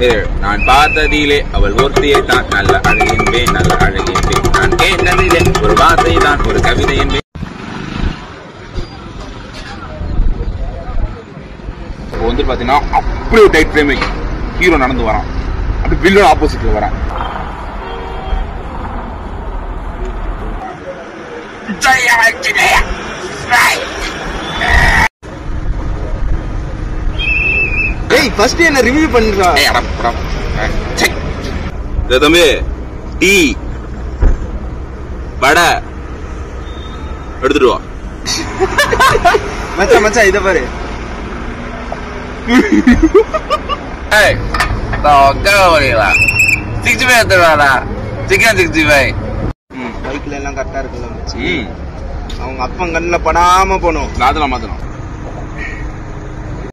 ஏய், நான் பார்த்ததிலே அவள் ஒருத்தியை தான் நல்ல அழகின்பேன் நல்ல அழகின்பேன் நான் கேட்டதிலே ஒரு வார்த்தை தான் ஒரு கவிதை என்பேன் இப்போ வந்து பாத்தீங்கன்னா அப்படியே டைட் ஃப்ரேமிங் ஹீரோ நடந்து வரான் அப்படி வில்லன் ஆப்போசிட்ல வரான் ஏய் ஃபர்ஸ்ட் என்ன ரிவ்யூ பண்ணுறா ஏய், அட, அட, ஏய், சை. இதோ தம்பி டீ வடை எடுத்துட்டு வா மச்சான் மச்சான் இத பாரு ஏய் வரீங்களா சிக்ஸ்டி ஃபைவ் எடுத்துருவாடா சிக்கன் சிக்ஸ்டி ஃபைவ் பைக்ல எல்லாம் கரெக்டா இருக்குல்ல மச்சி ம் அவங்க அப்பன் கண்ணில் படாம போகணும் மாத்தலாம் மாத்தலாம்